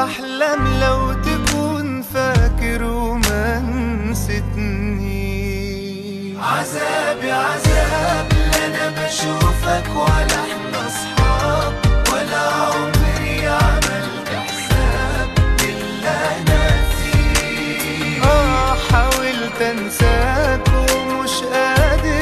واحلم لو تكون فاكر وما نسيتني عذابي عذاب لا انا بشوفك ولا احنا اصحاب ولا عمري عملت حساب الا انا فيك اه حاولت انساك ومش قادر